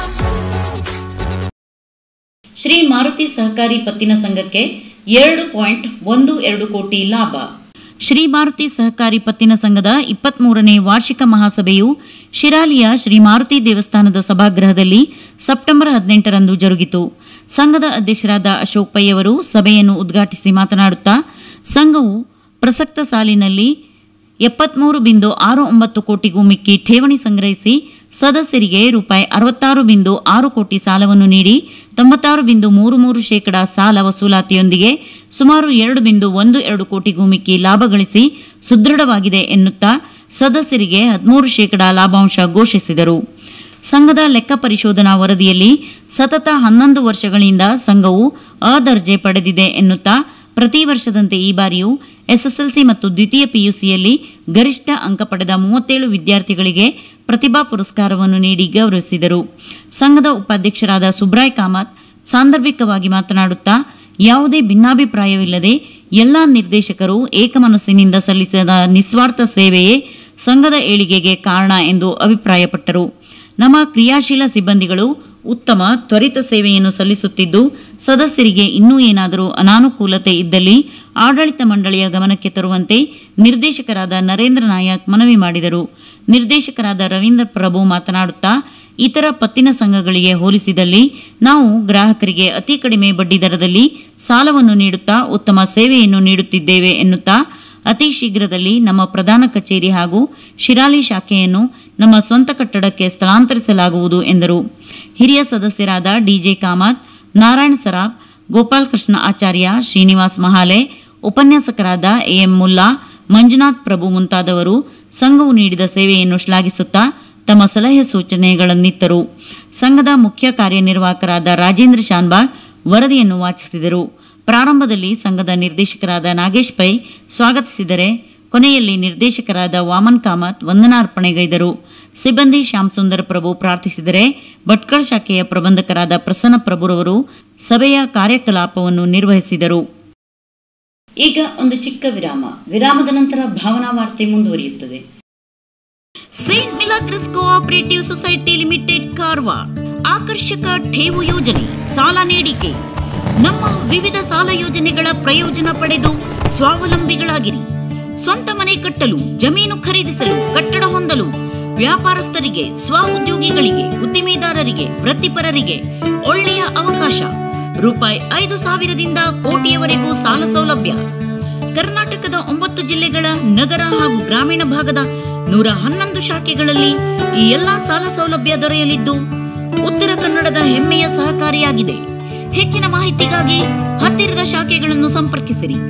ಶ್ರೀ ಮಾರುತಿ ಸಹಕಾರಿ ಪತ್ತಿನ ಸಂಘಕ್ಕೆ ಎರಡು ಪಾಯಿಂಟ್ ಒಂದು ಎರಡು ಕೋಟಿ ಲಾಭ ಶ್ರೀ ಮಾರುತಿ ಸಹಕಾರಿ ಪತ್ತಿನ ಸಂಘದ ಇಪ್ಪತ್ಮೂರನೇ ವಾರ್ಷಿಕ ಮಹಾಸಭೆಯು ಶಿರಾಲಿಯ ಶ್ರೀ ಮಾರುತಿ ದೇವಸ್ಥಾನದ ಸಭಾಗೃಹದಲ್ಲಿ ಸೆಪ್ಟೆಂಬರ್ ಹದಿನೆಂಟರಂದು ಜರುಗಿತು ಸಂಘದ ಅಧ್ಯಕ್ಷರಾದ ಅಶೋಕ್ ಪೈ ಅವರು ಸಭೆಯನ್ನು ಉದ್ಘಾಟಿಸಿ ಮಾತನಾಡುತ್ತಾ ಸಂಘವು ಪ್ರಸಕ್ತ ಸಾಲಿನಲ್ಲಿ ಎಪ್ಪತ್ಮೂರು ಬಿಂದು ಆರು ಒಂಬತ್ತು ಕೋಟಿಗೂ ಮಿಕ್ಕಿ ಠೇವಣಿ ಸಂಗ್ರಹಿಸಿ ಸದಸ್ಯರಿಗೆ ರೂಪಾಯಿ ಅರವತ್ತಾರು ಬಿಂದು ಆರು ಕೋಟಿ ಸಾಲವನ್ನು ನೀಡಿ ತೊಂಬತ್ತಾರು ಬಿಂದು ಮೂರು ಮೂರು ಶೇಕಡಾ ಸಾಲ ವಸೂಲಾತಿಯೊಂದಿಗೆ ಸುಮಾರು ಎರಡು ಬಿಂದು ಒಂದು ಎರಡು ಕೋಟಿಗೂ ಮಿಕ್ಕಿ ಲಾಭ ಗಳಿಸಿ ಸುದೃಢವಾಗಿದೆ ಎನ್ನುತ್ತಾ ಸದಸ್ಯರಿಗೆ ಹದಿಮೂರು ಶೇಕಡಾ ಲಾಭಾಂಶ ಘೋಷಿಸಿದರು ಸಂಘದ ಲೆಕ್ಕ ಪರಿಶೋಧನಾ ವರದಿಯಲ್ಲಿ ಸತತ ಹನ್ನೊಂದು ವರ್ಷಗಳಿಂದ ಸಂಘವು ಅ ದರ್ಜೆ ಪಡೆದಿದೆ ಎನ್ನುತ್ತಾ ಪ್ರತಿ ವರ್ಷದಂತೆ ಈ ಬಾರಿಯೂ ಎಸ್ಎಸ್ಎಲ್ಸಿ ಮತ್ತು ದ್ವಿತೀಯ ಪಿಯುಸಿಯಲ್ಲಿ ಗರಿಷ್ಠ ಅಂಕ ಪಡೆದ ಮೂವತ್ತೇಳು ವಿದ್ಯಾರ್ಥಿಗಳಿಗೆ ಪ್ರತಿಭಾ ಪುರಸ್ಕಾರವನ್ನು ನೀಡಿ ಗೌರವಿಸಿದರು ಸಂಘದ ಉಪಾಧ್ಯಕ್ಷರಾದ ಸುಬ್ರಾಯ್ ಕಾಮತ್ ಸಾಂದರ್ಭಿಕವಾಗಿ ಮಾತನಾಡುತ್ತಾ ಯಾವುದೇ ಭಿನ್ನಾಭಿಪ್ರಾಯವಿಲ್ಲದೆ ಎಲ್ಲಾ ನಿರ್ದೇಶಕರು ಏಕಮನಸ್ಸಿನಿಂದ ಸಲ್ಲಿಸಿದ ನಿಸ್ವಾರ್ಥ ಸೇವೆಯೇ ಸಂಘದ ಏಳಿಗೆಗೆ ಕಾರಣ ಎಂದು ಅಭಿಪ್ರಾಯಪಟ್ಟರು ನಮ್ಮ ಕ್ರಿಯಾಶೀಲ ಸಿಬ್ಬಂದಿಗಳು ಉತ್ತಮ ತ್ವರಿತ ಸೇವೆಯನ್ನು ಸಲ್ಲಿಸುತ್ತಿದ್ದು ಸದಸ್ಯರಿಗೆ ಇನ್ನೂ ಏನಾದರೂ ಅನಾನುಕೂಲತೆ ಇದ್ದಲ್ಲಿ ಆಡಳಿತ ಮಂಡಳಿಯ ಗಮನಕ್ಕೆ ತರುವಂತೆ ನಿರ್ದೇಶಕರಾದ ನರೇಂದ್ರ ನಾಯಕ್ ಮನವಿ ಮಾಡಿದರು ನಿರ್ದೇಶಕರಾದ ರವೀಂದ್ರ ಪ್ರಭು ಮಾತನಾಡುತ್ತಾ ಇತರ ಪತ್ತಿನ ಸಂಘಗಳಿಗೆ ಹೋಲಿಸಿದಲ್ಲಿ ನಾವು ಗ್ರಾಹಕರಿಗೆ ಅತಿ ಕಡಿಮೆ ಬಡ್ಡಿ ದರದಲ್ಲಿ ಸಾಲವನ್ನು ನೀಡುತ್ತಾ ಉತ್ತಮ ಸೇವೆಯನ್ನು ನೀಡುತ್ತಿದ್ದೇವೆ ಎನ್ನುತ್ತಾ ಅತಿ ಶೀಘ್ರದಲ್ಲಿ ನಮ್ಮ ಪ್ರಧಾನ ಕಚೇರಿ ಹಾಗೂ ಶಿರಾಲಿ ಶಾಖೆಯನ್ನು ನಮ್ಮ ಸ್ವಂತ ಕಟ್ಟಡಕ್ಕೆ ಸ್ಥಳಾಂತರಿಸಲಾಗುವುದು ಎಂದರು ಹಿರಿಯ ಸದಸ್ಯರಾದ ಡಿಜೆ ಕಾಮತ್ ನಾರಾಯಣ ಸರಾಬ್ ಗೋಪಾಲ್ ಕೃಷ್ಣ ಆಚಾರ್ಯ ಶ್ರೀನಿವಾಸ್ ಮಹಾಲೆ ಉಪನ್ಯಾಸಕರಾದ ಎಎಂ ಮುಲ್ಲಾ ಮಂಜುನಾಥ್ ಪ್ರಭು ಮುಂತಾದವರು ಸಂಘವು ನೀಡಿದ ಸೇವೆಯನ್ನು ಶ್ಲಾಘಿಸುತ್ತಾ ತಮ್ಮ ಸಲಹೆ ಸೂಚನೆಗಳನ್ನಿತ್ತರು ಸಂಘದ ಮುಖ್ಯ ಕಾರ್ಯನಿರ್ವಾಹಕರಾದ ರಾಜೇಂದ್ರ ಶಾನ್ಬಾಗ್ ವರದಿಯನ್ನು ವಾಚಿಸಿದರು ಪ್ರಾರಂಭದಲ್ಲಿ ಸಂಘದ ನಿರ್ದೇಶಕರಾದ ನಾಗೇಶ್ ಪೈ ಸ್ವಾಗತಿಸಿದರೆ ಕೊನೆಯಲ್ಲಿ ನಿರ್ದೇಶಕರಾದ ವಾಮನ್ ಕಾಮತ್ ವಂದನಾರ್ಪಣೆಗೈದರು ಸಿಬ್ಬಂದಿ ಶ್ಯಾಮ್ ಸುಂದರ ಪ್ರಭು ಪ್ರಾರ್ಥಿಸಿದರೆ ಭಟ್ಕಳ ಶಾಖೆಯ ಪ್ರಬಂಧಕರಾದ ಪ್ರಸನ್ನ ಪ್ರಭುರವರು ಸಭೆಯ ಕಾರ್ಯಕಲಾಪವನ್ನು ನಿರ್ವಹಿಸಿದರು ಈಗ ಒಂದು ಚಿಕ್ಕ ವಿರಾಮ ವಿರಾಮದ ನಂತರ ಭಾವನಾ ವಾರ್ತೆ ಮುಂದುವರಿಯುತ್ತದೆ saint Milagres cooperative society limited Karwar ಆಕರ್ಷಕ ಠೇವು ಯೋಜನೆ ಸಾಲ ನೀಡಿಕೆ ನಮ್ಮ ವಿವಿಧ ಸಾಲ ಯೋಜನೆಗಳ ಪ್ರಯೋಜನ ಪಡೆದು ಸ್ವಾವಲಂಬಿಗಳಾಗಿರಿ ಸ್ವಂತ ಮನೆ ಕಟ್ಟಲು ಜಮೀನು ಖರೀದಿಸಲು ಕಟ್ಟಡ ಹೊಂದಲು ವ್ಯಾಪಾರಸ್ಥರಿಗೆ ಸ್ವ ಉದ್ಯೋಗಿಗಳಿಗೆ ಉದ್ದಿಮೆದಾರರಿಗೆ ವೃತ್ತಿಪರರಿಗೆ ಒಳ್ಳೆಯ ಅವಕಾಶ ರೂಪಾಯಿ ಐದು ಸಾವಿರದಿಂದ ಕೋಟಿಯವರೆಗೂ ಸಾಲ ಸೌಲಭ್ಯ ಕರ್ನಾಟಕದ ಒಂಬತ್ತು ಜಿಲ್ಲೆಗಳ ನಗರ ಹಾಗೂ ಗ್ರಾಮೀಣ ಭಾಗದ ನೂರ ಹನ್ನೊಂದು ಶಾಖೆಗಳಲ್ಲಿ ಈ ಎಲ್ಲಾ ಸಾಲ ಸೌಲಭ್ಯ ದೊರೆಯಲಿದ್ದು ಉತ್ತರ ಕನ್ನಡದ ಹೆಮ್ಮೆಯ ಸಹಕಾರಿಯಾಗಿದೆ ಹೆಚ್ಚಿನ ಮಾಹಿತಿಗಾಗಿ ಹತ್ತಿರದ ಶಾಖೆಗಳನ್ನು ಸಂಪರ್ಕಿಸಿರಿ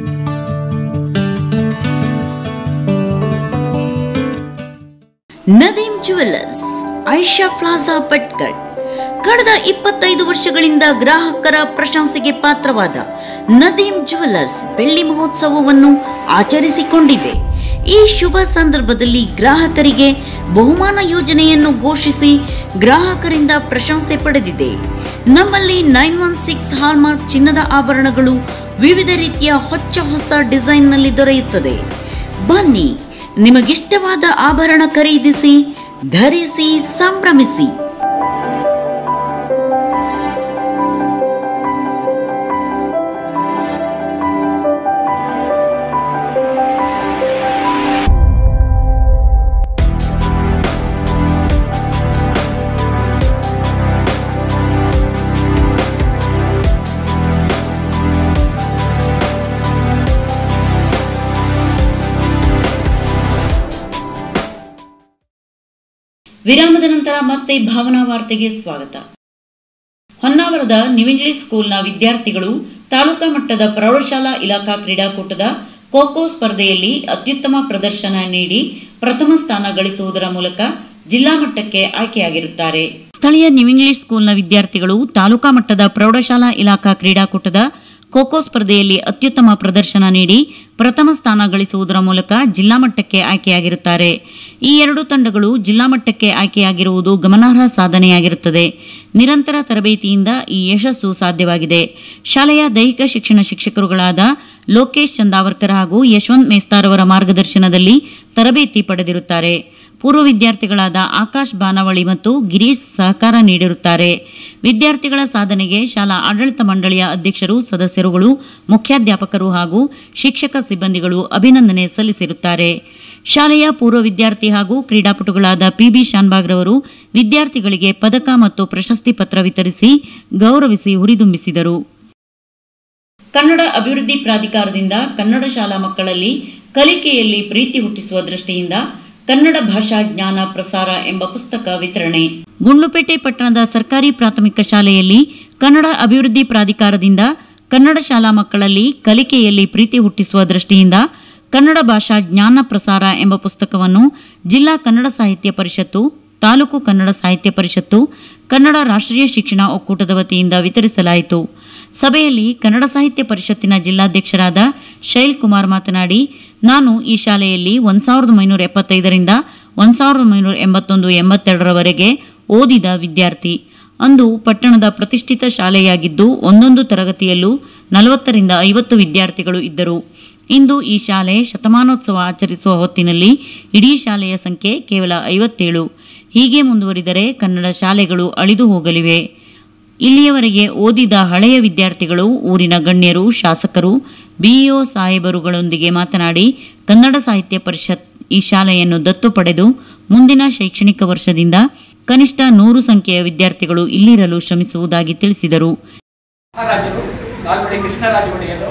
ನದೀಂ ಜುವೆಲ್ಲರ್ಸ್ ಐಷಾ ಪ್ಲಾಜಾ ಭಟ್ಕಳ್ ಕಳೆದ ಇಪ್ಪತ್ತೈದು ವರ್ಷಗಳಿಂದ ಗ್ರಾಹಕರ ಪ್ರಶಂಸೆಗೆ ಪಾತ್ರವಾದ ನದೀಂ ಜುವೆಲ್ಲರ್ಸ್ ಬೆಳ್ಳಿ ಮಹೋತ್ಸವವನ್ನು ಆಚರಿಸಿಕೊಂಡಿದೆ ಈ ಶುಭ ಸಂದರ್ಭದಲ್ಲಿ ಗ್ರಾಹಕರಿಗೆ ಬಹುಮಾನ ಯೋಜನೆಯನ್ನು ಘೋಷಿಸಿ ಗ್ರಾಹಕರಿಂದ ಪ್ರಶಂಸೆ ಪಡೆದಿದೆ ನಮ್ಮಲ್ಲಿ ನೈನ್ ಒನ್ ಸಿಕ್ಸ್ ಹಾಲ್ಮಾರ್ಕ್ ಚಿನ್ನದ ಆಭರಣಗಳು ವಿವಿಧ ರೀತಿಯ ಹೊಚ್ಚ ಹೊಸ ಡಿಸೈನ್ನಲ್ಲಿ ದೊರೆಯುತ್ತದೆ ಬನ್ನಿ ನಿಮಗಿಷ್ಟವಾದ ಆಭರಣ ಖರೀದಿಸಿ ಧರಿಸಿ ಸಂಭ್ರಮಿಸಿ ವಿರಾಮದ ನಂತರ ಮತ್ತೆ ಭಾವನಾ ವಾರ್ತೆಗೆ ಸ್ವಾಗತ ಹೊನ್ನಾವರದ ನ್ಯೂ ಇಂಗ್ಲಿಷ್ ಸ್ಕೂಲ್ನ ವಿದ್ಯಾರ್ಥಿಗಳು ತಾಲೂಕಾ ಮಟ್ಟದ ಪ್ರೌಢಶಾಲಾ ಇಲಾಖಾ ಕ್ರೀಡಾಕೂಟದ ಖೋಖೋ ಸ್ಪರ್ಧೆಯಲ್ಲಿ ಅತ್ಯುತ್ತಮ ಪ್ರದರ್ಶನ ನೀಡಿ ಪ್ರಥಮ ಸ್ಥಾನ ಗಳಿಸುವುದರ ಮೂಲಕ ಜಿಲ್ಲಾ ಮಟ್ಟಕ್ಕೆ ಆಯ್ಕೆಯಾಗಿರುತ್ತಾರೆ ಸ್ಥಳೀಯ ನ್ಯೂ ಇಂಗ್ಲಿಷ್ ಸ್ಕೂಲ್ನ ವಿದ್ಯಾರ್ಥಿಗಳು ತಾಲೂಕಾ ಮಟ್ಟದ ಪ್ರೌಢಶಾಲಾ ಇಲಾಖಾ ಕ್ರೀಡಾಕೂಟದ ಖೋಖೋ ಸ್ಪರ್ಧೆಯಲ್ಲಿ ಅತ್ಯುತ್ತಮ ಪ್ರದರ್ಶನ ನೀಡಿ ಪ್ರಥಮ ಸ್ಥಾನ ಗಳಿಸುವುದರ ಮೂಲಕ ಜಿಲ್ಲಾ ಮಟ್ಟಕ್ಕೆ ಆಯ್ಕೆಯಾಗಿರುತ್ತಾರೆ ಈ ಎರಡು ತಂಡಗಳು ಜಿಲ್ಲಾ ಮಟ್ಟಕ್ಕೆ ಆಯ್ಕೆಯಾಗಿರುವುದು ಗಮನಾರ್ಹ ಸಾಧನೆಯಾಗಿರುತ್ತದೆ ನಿರಂತರ ತರಬೇತಿಯಿಂದ ಈ ಯಶಸ್ಸು ಸಾಧ್ಯವಾಗಿದೆ ಶಾಲೆಯ ದೈಹಿಕ ಶಿಕ್ಷಣ ಶಿಕ್ಷಕರುಗಳಾದ ಲೋಕೇಶ್ ಚಂದಾವರ್ಕರ್ ಹಾಗೂ ಯಶವಂತ್ ಮೇಸ್ತಾರ್ ಅವರ ಮಾರ್ಗದರ್ಶನದಲ್ಲಿ ತರಬೇತಿ ಪಡೆದಿರುತ್ತಾರೆ ಪೂರ್ವ ವಿದ್ಯಾರ್ಥಿಗಳಾದ ಆಕಾಶ್ ಬಾನವಳಿ ಮತ್ತು ಗಿರೀಶ್ ಸಹಕಾರ ನೀಡಿರುತ್ತಾರೆ ವಿದ್ಯಾರ್ಥಿಗಳ ಸಾಧನೆಗೆ ಶಾಲಾ ಆಡಳಿತ ಮಂಡಳಿಯ ಅಧ್ಯಕ್ಷರು ಸದಸ್ಯರುಗಳು ಮುಖ್ಯಾಧ್ಯಾಪಕರು ಹಾಗೂ ಶಿಕ್ಷಕ ಸಿಬ್ಬಂದಿಗಳು ಅಭಿನಂದನೆ ಸಲ್ಲಿಸಿರುತ್ತಾರೆ ಶಾಲೆಯ ಪೂರ್ವ ವಿದ್ಯಾರ್ಥಿ ಹಾಗೂ ಕ್ರೀಡಾಪಟುಗಳಾದ ಪಿಬಿ ಶಾನ್ಬಾಗ್ರವರು ವಿದ್ಯಾರ್ಥಿಗಳಿಗೆ ಪದಕ ಮತ್ತು ಪ್ರಶಸ್ತಿ ಪತ್ರ ವಿತರಿಸಿ ಗೌರವಿಸಿ ಹುರಿದುಂಬಿಸಿದರು ಕನ್ನಡ ಅಭಿವೃದ್ಧಿ ಪ್ರಾಧಿಕಾರದಿಂದ ಕನ್ನಡ ಶಾಲಾ ಮಕ್ಕಳಲ್ಲಿ ಕಲಿಕೆಯಲ್ಲಿ ಪ್ರೀತಿ ಹುಟ್ಟಿಸುವ ದೃಷ್ಟಿಯಿಂದ ಕನ್ನಡ ಭಾಷಾ ಜ್ಞಾನ ಪ್ರಸಾರ ಎಂಬ ಪುಸ್ತಕ ವಿತರಣೆ ಗುಂಡ್ಲುಪೇಟೆ ಪಟ್ಟಣದ ಸರ್ಕಾರಿ ಪ್ರಾಥಮಿಕ ಶಾಲೆಯಲ್ಲಿ ಕನ್ನಡ ಅಭಿವೃದ್ಧಿ ಪ್ರಾಧಿಕಾರದಿಂದ ಕನ್ನಡ ಶಾಲಾ ಮಕ್ಕಳಲ್ಲಿ ಕಲಿಕೆಯಲ್ಲಿ ಪ್ರೀತಿ ಹುಟ್ಟಿಸುವ ದೃಷ್ಟಿಯಿಂದ ಕನ್ನಡ ಭಾಷಾ ಜ್ಞಾನ ಪ್ರಸಾರ ಎಂಬ ಪುಸ್ತಕವನ್ನು ಜಿಲ್ಲಾ ಕನ್ನಡ ಸಾಹಿತ್ಯ ಪರಿಷತ್ತು ತಾಲೂಕು ಕನ್ನಡ ಸಾಹಿತ್ಯ ಪರಿಷತ್ತು ಕನ್ನಡ ರಾಷ್ಟ್ರೀಯ ಶಿಕ್ಷಣ ಒಕ್ಕೂಟದ ವತಿಯಿಂದ ವಿತರಿಸಲಾಯಿತು ಸಭೆಯಲ್ಲಿ ಕನ್ನಡ ಸಾಹಿತ್ಯ ಪರಿಷತ್ತಿನ ಜಿಲ್ಲಾಧ್ಯಕ್ಷರಾದ ಶೈಲ್ ಕುಮಾರ್ ಮಾತನಾಡಿ ನಾನು ಈ ಶಾಲೆಯಲ್ಲಿ ಒಂದ್ ಸಾವಿರದ ಒಂಬೈನೂರ ಎಪ್ಪತ್ತೈದರಿಂದ ಒಂದ್ ಸಾವಿರದ ಒಂಬೈನೂರ ಎಂಬತ್ತೊಂದು ಎಂಬತ್ತೆರಡರವರೆಗೆ ಓದಿದ ವಿದ್ಯಾರ್ಥಿ ಅಂದು ಪಟ್ಟಣದ ಪ್ರತಿಷ್ಠಿತ ಶಾಲೆಯಾಗಿದ್ದು ಒಂದೊಂದು ತರಗತಿಯಲ್ಲೂ ನಲವತ್ತರಿಂದ ಐವತ್ತು ವಿದ್ಯಾರ್ಥಿಗಳು ಇದ್ದರು ಇಂದು ಈ ಶಾಲೆ ಶತಮಾನೋತ್ಸವ ಆಚರಿಸುವ ಹೊತ್ತಿನಲ್ಲಿ ಇಡೀ ಶಾಲೆಯ ಸಂಖ್ಯೆ ಕೇವಲ ಐವತ್ತೇಳು ಹೀಗೆ ಮುಂದುವರಿದರೆ ಕನ್ನಡ ಶಾಲೆಗಳು ಅಳಿದು ಹೋಗಲಿವೆ ಇಲ್ಲಿಯವರೆಗೆ ಓದಿದ ಹಳೆಯ ವಿದ್ಯಾರ್ಥಿಗಳು ಊರಿನ ಗಣ್ಯರು ಶಾಸಕರು ಬಿಇಒ ಸಾಹೇಬರುಗಳೊಂದಿಗೆ ಮಾತನಾಡಿ ಕನ್ನಡ ಸಾಹಿತ್ಯ ಪರಿಷತ್ ಈ ಶಾಲೆಯನ್ನು ದತ್ತು ಪಡೆದು ಮುಂದಿನ ಶೈಕ್ಷಣಿಕ ವರ್ಷದಿಂದ ಕನಿಷ್ಠ ನೂರು ಸಂಖ್ಯೆಯ ವಿದ್ಯಾರ್ಥಿಗಳು ಇಲ್ಲಿರಲು ಶ್ರಮಿಸುವುದಾಗಿ ತಿಳಿಸಿದರು ಮಹಾರಾಜರು ನಾಲ್ವಡಿ ಕೃಷ್ಣರಾಜ ಒಡೆಯರು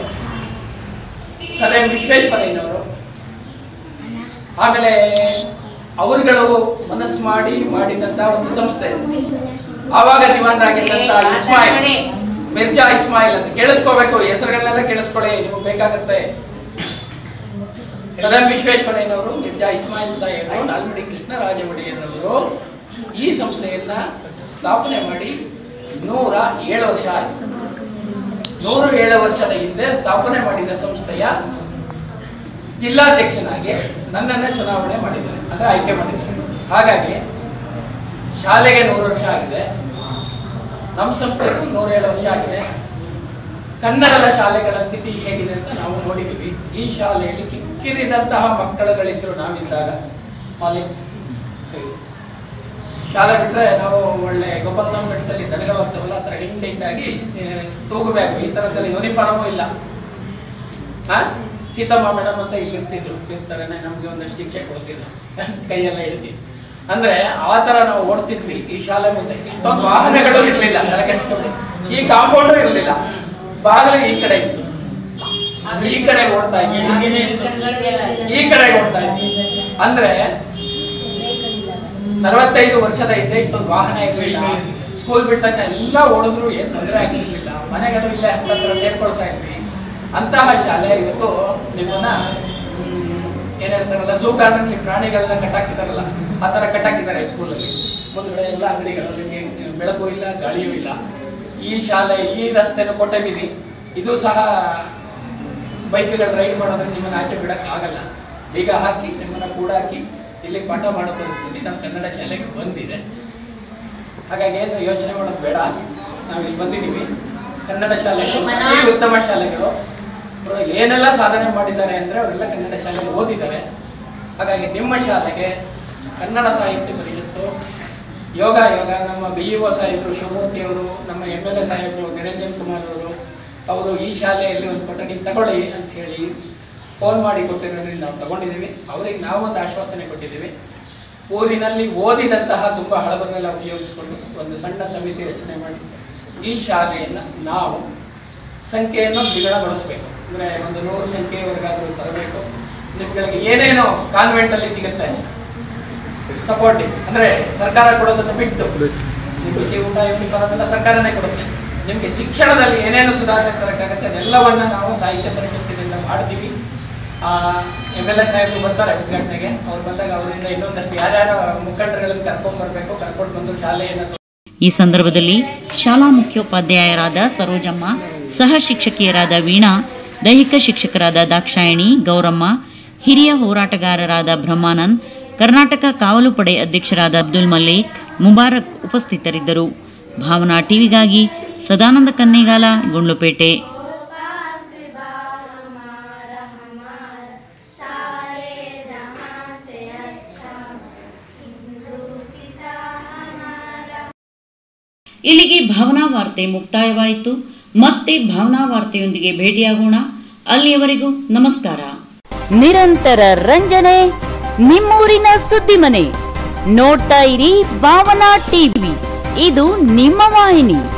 ಸರ್ ಎಂ ವಿಶ್ವೇಶ್ವರಯ್ಯನವರು ಆಮೇಲೆ ಅವರುಗಳು ಮನಸ್ಸು ಮಾಡಿ ಮಾಡಿದಂತ ಒಂದು ಸಂಸ್ಥೆ ಆವಾಗ ದಿವಾನರಾಗಿದ್ದಂತ ಇಸ್ಮಾಯಿಲ್ ಮಿರ್ಜಾ ಇಸ್ಮಾಯಿಲ್ ಅಂತ ಕೇಳಿಸ್ಕೋಬೇಕು ಹೆಸರುಗಳನ್ನೆಲ್ಲ ಕೇಳಿಸ್ಕೊಳ್ಳಿ ನಿಮಗೆ ಬೇಕಾಗತ್ತೆ ಸರ್ ಎಂ ವಿಶ್ವೇಶ್ವರಯ್ಯನವರು ಮಿರ್ಜಾ ಇಸ್ಮಾಯಿಲ್ ಸಾಹೇಬರು ನಾಲ್ವಡಿ ಕೃಷ್ಣರಾಜ ಒಡೆಯರವರು ಈ ಸಂಸ್ಥೆಯನ್ನ ಸ್ಥಾಪನೆ ಮಾಡಿ ನೂರ ಏಳು ವರ್ಷ ಆಯ್ತು ನೂರು ಏಳು ವರ್ಷದ ಹಿಂದೆ ಸ್ಥಾಪನೆ ಮಾಡಿದ ಸಂಸ್ಥೆಯ ಜಿಲ್ಲಾಧ್ಯಕ್ಷನಾಗಿ ನನ್ನನ್ನೇ ಚುನಾವಣೆ ಮಾಡಿದ್ದಾರೆ ಅಂದ್ರೆ ಆಯ್ಕೆ ಮಾಡಿದ್ದಾರೆ ಹಾಗಾಗಿ ಶಾಲೆಗೆ ನೂರು ವರ್ಷ ಆಗಿದೆ ನಮ್ಮ ಸಂಸ್ಥೆಗೂ ನೂರೇಳು ವರ್ಷ ಆಗಿದೆ ಕನ್ನಡದ ಶಾಲೆಗಳ ಸ್ಥಿತಿ ಹೇಗಿದೆ ಅಂತ ನಾವು ನೋಡಿದ್ದೀವಿ ಈ ಶಾಲೆಯಲ್ಲಿ ಕಿಕ್ಕಿರಿದಂತಹ ಮಕ್ಕಳುಗಳಿದ್ರು ನಾವಿದ್ದಾಗ ಮಾಲಿಕ್ ಶಾಲೆ ಬಿಟ್ಟರೆ ನಾವು ಒಳ್ಳೆ ಗೋಪಾಲ ಸ್ವಾಮಿ ಬೆಟ್ಟದಲ್ಲಿ ದನಗಳು ಹೋಗ್ತಾವಲ್ಲ ಆ ಥರ ಹಿಂಡ್ ಹಿಂಡಾಗಿ ಆ, ತೂಗಬೇಕು ಈ ಥರದಲ್ಲಿ ಯೂನಿಫಾರ್ಮು ಇಲ್ಲ ಹಾ ಸೀತಮ್ಮ ಮೇಡಮ್ ಅಂತ ಇಲ್ಲಿ ಇರ್ತಿದ್ರು ಇರ್ತಾರೆ ನಮಗೆ ಒಂದಷ್ಟು ಶಿಕ್ಷೆ ಕೊಡ್ತಿದ್ರು ಕೈಯೆಲ್ಲ ಇಳಿಸಿ ಅಂದ್ರೆ ಆ ತರ ನಾವು ಓಡ್ತಿದ್ವಿ ಈ ಶಾಲೆ ಮುಂದೆ ಇಷ್ಟೊಂದು ವಾಹನಗಳು ಇರ್ಲಿಲ್ಲ ತಲೆ ಕೆಡಿಸ್ಕೊಂಡು ಈ ಕಾಂಪೌಂಡು ಇರಲಿಲ್ಲ ಬಾಗಿಲು ಈ ಕಡೆ ಇತ್ತು ಈ ಕಡೆ ಓಡ್ತಾ ಇದ್ವಿ ಈ ಕಡೆ ಓಡ್ತಾ ಇದ್ವಿ ಅಂದ್ರೆ ನಲವತ್ತೈದು ವರ್ಷದ ಹಿಂದೆ ಇಷ್ಟೊಂದು ವಾಹನ ಇರಲಿಲ್ಲ ಸ್ಕೂಲ್ ಬಿಟ್ಟ ತಕ್ಷಣ ಎಲ್ಲ ಓಡಿದ್ರು ಏನ್ ತೊಂದರೆ ಆಗಿರ್ಲಿಲ್ಲ ಮನೆಗಳು ಇಲ್ಲೇ ಹತ್ತತ್ರ ಸೇರ್ಕೊಳ್ತಾ ಇದ್ವಿ ಅಂತಹ ಶಾಲೆ ಇವತ್ತು ನಿಮ್ಮನ್ನ ಹ್ಮ್, ಏನ್ ಹೇಳ್ತಾರಲ್ಲ ಝೂ ಗಾರ್ಡನ್ಲಿ ಪ್ರಾಣಿಗಳನ್ನ ಕಟ್ಟಾಕಿದಾರಲ್ಲ ಆ ತರ ಕಟ್ಟಾಕಿದ್ದಾರೆ ಸ್ಕೂಲಲ್ಲಿ ಮುಂದ್ಗಡೆ ಎಲ್ಲ ಅಂಗಡಿಗಳು ನಿಮಗೆ ಬೆಳಕು ಇಲ್ಲ ಗಾಳಿಯೂ ಇಲ್ಲ ಈ ಶಾಲೆ ಈ ರಸ್ತೆನು ಕೋಟೆ ಬೀದಿ ಇದು ಸಹ ಬೈಕ್ಗಳು ರೈಡ್ ಮಾಡೋದ್ರೆ ನಿಮ್ಮನ್ನ ಆಚೆ ಬಿಡಕ್ ಆಗಲ್ಲ ಬೀಗ ಹಾಕಿ ನಿಮ್ಮನ್ನ ಕೂಡ ಹಾಕಿ ಇಲ್ಲಿ ಪಾಠ ಮಾಡೋ ಪರಿಸ್ಥಿತಿ ನಮ್ಮ ಕನ್ನಡ ಶಾಲೆಗೆ ಬಂದಿದೆ ಹಾಗಾಗಿ ಏನು ಯೋಚನೆ ಮಾಡೋದು ಬೇಡ ನಾವು ಇಲ್ಲಿ ಬಂದಿದ್ದೀವಿ ಕನ್ನಡ ಶಾಲೆಗಳು ಅತಿ ಉತ್ತಮ ಶಾಲೆಗಳು ಅವ್ರು ಏನೆಲ್ಲ ಸಾಧನೆ ಮಾಡಿದ್ದಾರೆ ಅಂದ್ರೆ ಅವರೆಲ್ಲ ಕನ್ನಡ ಶಾಲೆಗೆ ಓದಿದ್ದಾರೆ ಹಾಗಾಗಿ ನಿಮ್ಮ ಶಾಲೆಗೆ ಕನ್ನಡ ಸಾಹಿತ್ಯ ಪರಿಷತ್ತು ಯೋಗ ಯೋಗ ನಮ್ಮ ಬಿ ಇ ಒ ಸಾಹೇಬರು ಶಿವಮೂರ್ತಿ ಅವರು ನಮ್ಮ ಎಮ್ ಎಲ್ ಎ ಸಾಹೇಬರು ನಿರಂಜನ್ ಕುಮಾರ್ ಅವರು ಅವರು ಈ ಶಾಲೆಯಲ್ಲಿ ಒಂದು ಕೊಠಡಿ ತಗೊಳ್ಳಿ ಅಂತ ಹೇಳಿ ಫೋನ್ ಮಾಡಿ ಕೊಟ್ಟಿರೋದ್ರಿಂದ ನಾವು ತಗೊಂಡಿದ್ದೀವಿ ಅವರಿಗೆ ನಾವು ಒಂದು ಆಶ್ವಾಸನೆ ಕೊಟ್ಟಿದ್ದೀವಿ ಊರಿನಲ್ಲಿ ಓದಿದಂತಹ ತುಂಬ ಹಳಬರನ್ನೆಲ್ಲ ಉಪಯೋಗಿಸಿಕೊಂಡು ಒಂದು ಸಣ್ಣ ಸಮಿತಿ ರಚನೆ ಮಾಡಿ ಈ ಶಾಲೆಯನ್ನು ನಾವು ಸಂಖ್ಯೆಯನ್ನು ದ್ವಿಗುಣಗೊಳಿಸಬೇಕು ಅಂದರೆ ಒಂದು ನೂರು ಸಂಖ್ಯೆಯವರೆಗಾದರೂ ತರಬೇಕು ನಿಮ್ಗಳಿಗೆ ಏನೇನೋ ಕಾನ್ವೆಂಟಲ್ಲಿ ಸಿಗುತ್ತೆ ಸಪೋರ್ಟಿಂಗ್ ಅಂದರೆ ಸರ್ಕಾರ ಕೊಡೋದನ್ನು ಬಿಟ್ಟು ನಿಮ್ಗೆ ಬಿಸಿ ಊಟ ಯೂನಿಫಾರ್ಮ್ ಎಲ್ಲ ಸರ್ಕಾರನೇ ಕೊಡುತ್ತೆ ನಿಮಗೆ ಶಿಕ್ಷಣದಲ್ಲಿ ಏನೇನು ಸುಧಾರಣೆ ತರಕ್ಕಾಗತ್ತೆ ಅದೆಲ್ಲವನ್ನ ನಾವು ಸಾಹಿತ್ಯ ಪರಿಷತ್ತಿನಿಂದ ಮಾಡ್ತೀವಿ ಎಮ್ ಎಲ್ ಎ ಸಾಹೇಬರು ಬರ್ತಾರೆ ಉದ್ಘಾಟನೆಗೆ ಅವ್ರು ಬಂದಾಗ ಅವರಿಂದ ಇನ್ನೊಂದಷ್ಟು ಯಾರ್ಯಾರ ಮುಖಂಡರುಗಳನ್ನು ಕರ್ಕೊಂಡು ಬರಬೇಕು ಕರ್ಕೊಂಡು ಬಂದು ಶಾಲೆಯನ್ನು ಈ ಸಂದರ್ಭದಲ್ಲಿ ಶಾಲಾ ಮುಖ್ಯೋಪಾಧ್ಯಾಯರಾದ ಸರೋಜಮ್ಮ ಸಹ ಶಿಕ್ಷಕಿಯರಾದ ವೀಣಾ ದೈಹಿಕ ಶಿಕ್ಷಕರಾದ ದಾಕ್ಷಾಯಣಿ ಗೌರಮ್ಮ ಹಿರಿಯ ಹೋರಾಟಗಾರರಾದ ಬ್ರಹ್ಮಾನಂದ್ ಕರ್ನಾಟಕ ಕಾವಲು ಪಡೆ ಅಧ್ಯಕ್ಷರಾದ ಅಬ್ದುಲ್ ಮಲ್ಲಿಕ್ ಮುಬಾರಕ್ ಉಪಸ್ಥಿತರಿದ್ದರು ಭಾವನಾ ಟಿವಿಗಾಗಿ ಸದಾನಂದ ಕನ್ನೇಗಾಲ ಗುಂಡ್ಲುಪೇಟೆ ಇಲ್ಲಿಗೆ ಭಾವನಾ ವಾರ್ತೆ ಮುಕ್ತಾಯವಾಯಿತು ಮತ್ತೆ ಭಾವನಾ ವಾರ್ತೆಯೊಂದಿಗೆ ಭೇಟಿಯಾಗೋಣ ಅಲ್ಲಿಯವರೆಗೂ ನಮಸ್ಕಾರ ನಿರಂತರ ರಂಜನೆ ನಿಮ್ಮೂರಿನ ಸುದ್ದಿ ಮನೆ ನೋಡ್ತಾ ಇರಿ ಭಾವನಾ ಟಿವಿ ಇದು ನಿಮ್ಮ ವಾಹಿನಿ